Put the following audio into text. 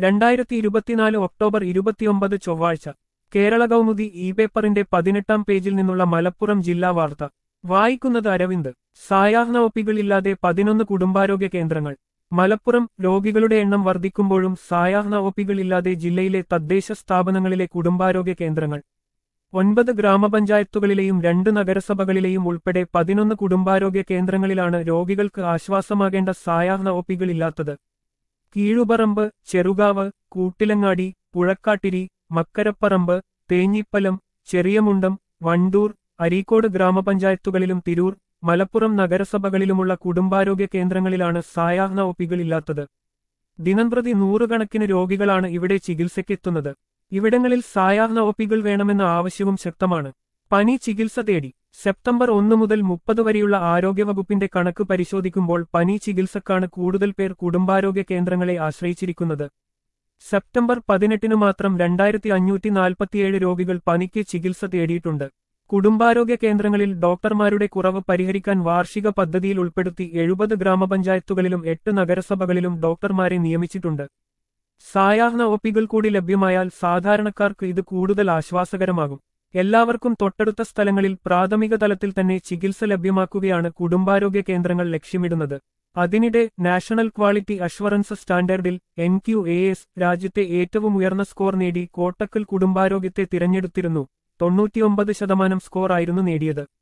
രണ്ടായിരത്തി ഇരുപത്തിനാല് ഒക്ടോബർ ഇരുപത്തിയൊമ്പത് ചൊവ്വാഴ്ച കേരള കൗമുദി ഇ പേപ്പറിന്റെ പതിനെട്ടാം പേജിൽ നിന്നുള്ള മലപ്പുറം ജില്ലാ വാർത്ത വായിക്കുന്നത് അരവിന്ദ് സായാഹ്ന ഒപ്പികളില്ലാതെ പതിനൊന്ന് കുടുംബാരോഗ്യ കേന്ദ്രങ്ങൾ മലപ്പുറം രോഗികളുടെ എണ്ണം വർദ്ധിക്കുമ്പോഴും സായാഹ്ന ഒപ്പികളില്ലാതെ ജില്ലയിലെ തദ്ദേശ സ്ഥാപനങ്ങളിലെ കുടുംബാരോഗ്യ കേന്ദ്രങ്ങൾ ഒൻപത് ഗ്രാമപഞ്ചായത്തുകളിലെയും രണ്ട് നഗരസഭകളിലെയും ഉൾപ്പെടെ പതിനൊന്ന് കുടുംബാരോഗ്യ കേന്ദ്രങ്ങളിലാണ് രോഗികൾക്ക് ആശ്വാസമാകേണ്ട സായാഹ്ന ഒപ്പികളില്ലാത്തത് കീഴുപറമ്പ് ചെറുകാവ് കൂട്ടിലങ്ങാടി പുഴക്കാട്ടിരി മക്കരപ്പറമ്പ് തേഞ്ഞിപ്പലം ചെറിയമുണ്ടം വണ്ടൂർ അരീക്കോട് ഗ്രാമപഞ്ചായത്തുകളിലും തിരൂർ മലപ്പുറം നഗരസഭകളിലുമുള്ള കുടുംബാരോഗ്യ കേന്ദ്രങ്ങളിലാണ് സായാഹ്ന ഒപ്പികളില്ലാത്തത് ദിനംപ്രതി നൂറുകണക്കിന് രോഗികളാണ് ഇവിടെ ചികിത്സയ്ക്കെത്തുന്നത് ഇവിടങ്ങളിൽ സായാഹ്ന ഒപ്പികൾ വേണമെന്ന ആവശ്യവും ശക്തമാണ് പനി ചികിത്സ തേടി സെപ്റ്റംബർ ഒന്ന് മുതൽ മുപ്പത് വരെയുള്ള ആരോഗ്യവകുപ്പിന്റെ കണക്ക് പരിശോധിക്കുമ്പോൾ പനി ചികിത്സക്കാണ് കൂടുതൽ പേർ കുടുംബാരോഗ്യ കേന്ദ്രങ്ങളെ ആശ്രയിച്ചിരിക്കുന്നത് സെപ്റ്റംബർ പതിനെട്ടിന് മാത്രം രണ്ടായിരത്തി അഞ്ഞൂറ്റി നാൽപ്പത്തിയേഴ് രോഗികൾ പനിക്ക് ചികിത്സ തേടിയിട്ടുണ്ട് കുടുംബാരോഗ്യ കേന്ദ്രങ്ങളിൽ ഡോക്ടർമാരുടെ കുറവ് പരിഹരിക്കാൻ വാർഷിക പദ്ധതിയിൽ ഉൾപ്പെടുത്തി എഴുപത് ഗ്രാമപഞ്ചായത്തുകളിലും എട്ട് നഗരസഭകളിലും ഡോക്ടർമാരെ നിയമിച്ചിട്ടുണ്ട് സായാഹ്ന ഒപ്പികൾ കൂടി ലഭ്യമായാൽ സാധാരണക്കാർക്ക് ഇത് കൂടുതൽ ആശ്വാസകരമാകും എല്ലാവർക്കും തൊട്ടടുത്ത സ്ഥലങ്ങളിൽ പ്രാഥമിക തലത്തിൽ തന്നെ ചികിത്സ ലഭ്യമാക്കുകയാണ് കുടുംബാരോഗ്യ കേന്ദ്രങ്ങൾ ലക്ഷ്യമിടുന്നത് അതിനിടെ നാഷണൽ ക്വാളിറ്റി അഷ്വറൻസ് സ്റ്റാൻഡേർഡിൽ എൻ ക്യു എ എസ് രാജ്യത്തെ ഏറ്റവും ഉയർന്ന സ്കോർ നേടി കോട്ടക്കൽ കുടുംബാരോഗ്യത്തെ തിരഞ്ഞെടുത്തിരുന്നു തൊണ്ണൂറ്റിയൊമ്പത് ശതമാനം സ്കോർ ആയിരുന്നു നേടിയത്